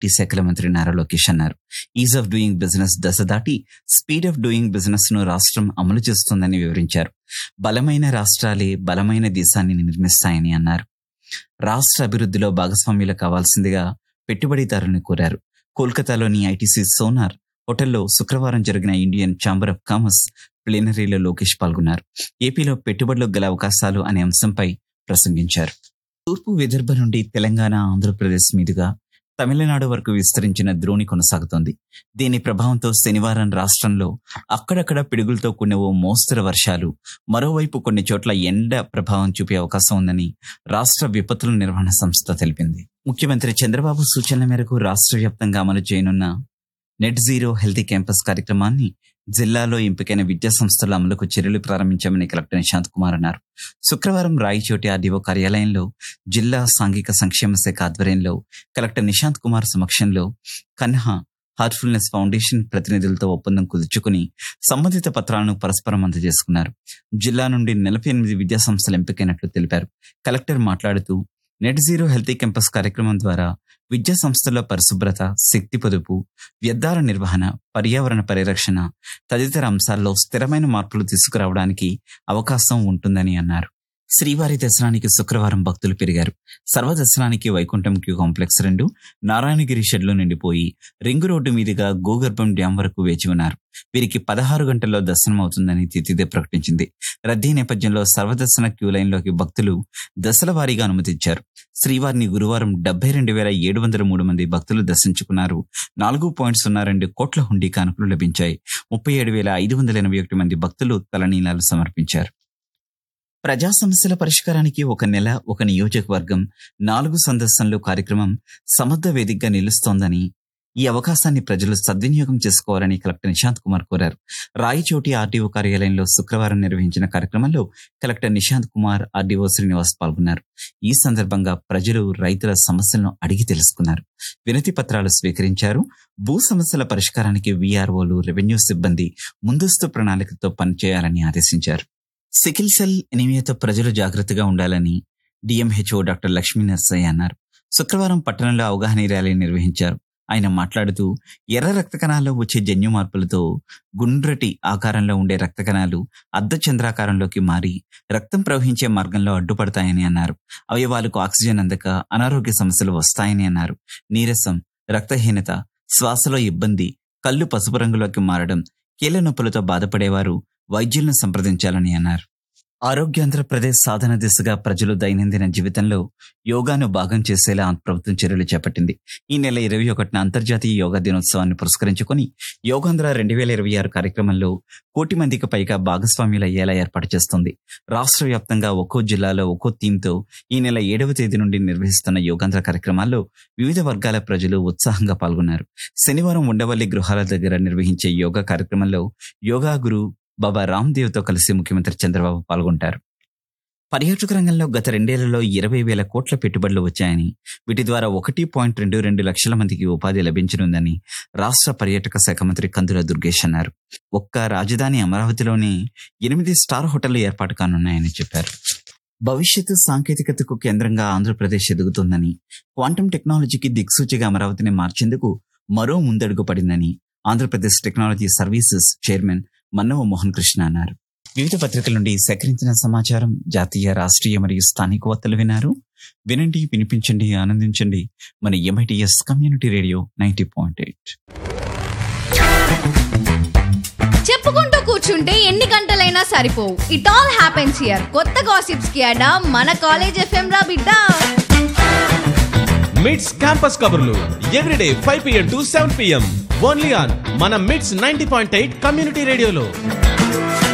tea శాఖల మంత్రి నారా లోకేష్ అన్నారు ఈజ్ ఆఫ్ డూయింగ్ బిజినెస్ దశ దాటి స్పీడ్ ఆఫ్ డూయింగ్ బిజినెస్ ను రాష్ట్రం అమలు చేస్తుందని వివరించారు బలమైన రాష్ట్రాలే బలమైన దేశాన్ని నిర్మిస్తాయని అన్నారు రాష్ట్ర అభివృద్ధిలో భాగస్వామ్యులు కావాల్సిందిగా పెట్టుబడిదారులను కోరారు కోల్కతాలోని ఐటీసీ సోనార్ హోటల్లో శుక్రవారం జరిగిన ఇండియన్ ఛాంబర్ ఆఫ్ కామర్స్ ప్లేనరీలో లోకేష్ పాల్గొన్నారు ఏపీలో పెట్టుబడులకు గల అవకాశాలు అనే అంశంపై ప్రసంగించారు తూర్పు విదర్భ నుండి తెలంగాణ ఆంధ్రప్రదేశ్ మీదుగా తమిళనాడు వరకు విస్తరించిన ద్రోణి కొనసాగుతోంది దీని ప్రభావంతో శనివారం రాష్ట్రంలో అక్కడక్కడ పిడుగులతో కూడిన ఓ మోస్తరు వర్షాలు మరోవైపు కొన్ని చోట్ల ఎండ ప్రభావం చూపే అవకాశం ఉందని రాష్ట్ర విపత్తుల నిర్వహణ సంస్థ తెలిపింది ముఖ్యమంత్రి చంద్రబాబు సూచనల మేరకు రాష్ట్ర వ్యాప్తంగా అమలు చేయనున్న నెట్ జీరో హెల్తీ క్యాంపస్ కార్యక్రమాన్ని జిల్లాలో ఎంపికైన విద్యా సంస్థల అమలుకు చర్యలు ప్రారంభించామని కలెక్టర్ నిశాంత్ కుమార్ అన్నారు శుక్రవారం రాయచోటి ఆర్డీఓ కార్యాలయంలో జిల్లా సాంఘిక సంక్షేమ శాఖ ఆధ్వర్యంలో కలెక్టర్ నిశాంత్ కుమార్ సమక్షంలో కన్హా హార్ట్ఫుల్నెస్ ఫౌండేషన్ ప్రతినిధులతో ఒప్పందం కుదుర్చుకుని సంబంధిత పత్రాలను పరస్పరం అందజేసుకున్నారు జిల్లా నుండి నలభై ఎనిమిది విద్యా సంస్థలు ఎంపికైనట్లు తెలిపారు కలెక్టర్ మాట్లాడుతూ నెట్ జీరో హెల్తీ క్యాంపస్ కార్యక్రమం ద్వారా విద్యా సంస్థల్లో పరిశుభ్రత శక్తి పొదుపు వ్యర్థాల నిర్వహణ పర్యావరణ పరిరక్షణ తదితర అంశాల్లో స్థిరమైన మార్పులు తీసుకురావడానికి అవకాశం ఉంటుందని అన్నారు శ్రీవారి దర్శనానికి శుక్రవారం భక్తులు పెరిగారు సర్వదర్శనానికి వైకుంఠం క్యూ కాంప్లెక్స్ రెండు నారాయణగిరి షెడ్లు నిండిపోయి రింగు రోడ్డు మీదుగా గోగర్భం డ్యాం వరకు వేచి ఉన్నారు వీరికి పదహారు గంటల్లో దర్శనం అవుతుందని తితిదే ప్రకటించింది రద్దీ నేపథ్యంలో సర్వదర్శన క్యూ లైన్లోకి భక్తులు దశల వారీగా అనుమతించారు శ్రీవారిని గురువారం డెబ్బై రెండు వేల ఏడు వందల మూడు మంది భక్తులు దర్శించుకున్నారు నాలుగు పాయింట్ సున్నా రెండు కోట్ల హుండీ కానుకలు లభించాయి ముప్పై ఏడు వేల ఐదు వందల ఎనభై ఒకటి మంది భక్తులు తలనీలాలు సమర్పించారు ప్రజా సమస్యల పరిష్కారానికి ఒక నెల ఒక నియోజకవర్గం నాలుగు సందర్శనలు కార్యక్రమం సమర్థ వేదికగా నిలుస్తోందని ఈ అవకాశాన్ని ప్రజలు సద్వినియోగం చేసుకోవాలని కలెక్టర్ నిశాంత్ కుమార్ కోరారు రాయచోటి ఆర్డీఓ కార్యాలయంలో శుక్రవారం నిర్వహించిన కార్యక్రమంలో కలెక్టర్ నిశాంత్ కుమార్ ఆర్డీఓ శ్రీనివాస్ పాల్గొన్నారు ఈ సందర్భంగా ప్రజలు రైతుల సమస్యలను అడిగి తెలుసుకున్నారు వినతి పత్రాలు స్వీకరించారు భూ సమస్యల పరిష్కారానికి వీఆర్ఓలు రెవెన్యూ సిబ్బంది ముందస్తు ప్రణాళికతో పనిచేయాలని ఆదేశించారు సికిల్ సెల్ ఎనిమియాతో ప్రజలు జాగ్రత్తగా ఉండాలని డిఎంహెచ్ఓ డాక్టర్ లక్ష్మీ నర్సయ్య అన్నారు శుక్రవారం పట్టణంలో అవగాహన ర్యాలీ నిర్వహించారు ఆయన మాట్లాడుతూ ఎర్ర రక్త కణాల్లో వచ్చే జన్యు మార్పులతో గుండ్రటి ఆకారంలో ఉండే రక్త కణాలు అర్ధ చంద్రాకారంలోకి మారి రక్తం ప్రవహించే మార్గంలో అడ్డుపడతాయని అన్నారు అవయవాలకు ఆక్సిజన్ అందక అనారోగ్య సమస్యలు వస్తాయని అన్నారు నీరసం రక్తహీనత శ్వాసలో ఇబ్బంది కళ్ళు పసుపు రంగులోకి మారడం కీళ్ళ నొప్పులతో బాధపడేవారు వైద్యులను సంప్రదించాలని అన్నారు ఆరోగ్యాంధ్రప్రదేశ్ సాధన దిశగా ప్రజలు దైనందిన జీవితంలో యోగాను భాగం చేసేలా ప్రభుత్వం చర్యలు చేపట్టింది ఈ నెల ఇరవై ఒకటిన అంతర్జాతీయ యోగా దినోత్సవాన్ని పురస్కరించుకొని యోగాంధ్ర రెండు వేల ఇరవై ఆరు కార్యక్రమంలో కోటి మందికి పైగా భాగస్వామ్యులు అయ్యేలా ఏర్పాటు చేస్తుంది రాష్ట్ర వ్యాప్తంగా ఒక్కో జిల్లాలో ఒక్కో థీమ్తో ఈ నెల ఏడవ తేదీ నుండి నిర్వహిస్తున్న యోగాంధ్ర కార్యక్రమాల్లో వివిధ వర్గాల ప్రజలు ఉత్సాహంగా పాల్గొన్నారు శనివారం ఉండవల్లి గృహాల దగ్గర నిర్వహించే యోగా కార్యక్రమంలో యోగా గురు బాబా రామ్దేవ్తో కలిసి ముఖ్యమంత్రి చంద్రబాబు పాల్గొంటారు పర్యాటక రంగంలో గత రెండేళ్లలో ఇరవై వేల కోట్ల పెట్టుబడులు వచ్చాయని వీటి ద్వారా ఒకటి పాయింట్ రెండు రెండు లక్షల మందికి ఉపాధి లభించనుందని రాష్ట్ర పర్యాటక శాఖ మంత్రి కందుల దుర్గేష్ అన్నారు ఒక్క రాజధాని అమరావతిలోనే ఎనిమిది స్టార్ హోటళ్లు ఏర్పాటు కానున్నాయని చెప్పారు భవిష్యత్తు సాంకేతికతకు కేంద్రంగా ఆంధ్రప్రదేశ్ ఎదుగుతుందని క్వాంటమ్ టెక్నాలజీకి దిక్సూచిగా అమరావతిని మార్చేందుకు మరో ముందడుగు పడిందని Andhra Pradesh technology services chairman Mannava Mohan Krishna అన్నారు వివిధ పత్రికల నుండి సేకరించిన సమాచారం జాతీయ రాష్ట్రీయ మరియు స్థానిక వార్తలు విన్నారు వినండి వినిపించండి ఆనందించండి మన MITS community radio ninety point eight చెప్పుకుంటూ కూర్చుంటే ఎన్ని గంటలైనా సరిపోవు ఇట్ ఆల్ హ్యాపెన్స్ హియర్ కొత్త గాసిప్స్ కి అడా మన కాలేజ్ ఎఫ్ఎం రా బిడ్డ మిడ్స్ క్యాంపస్ కబుర్లు everyday five PM to seven PM only on మన MITS ninety point eight community రేడియోలో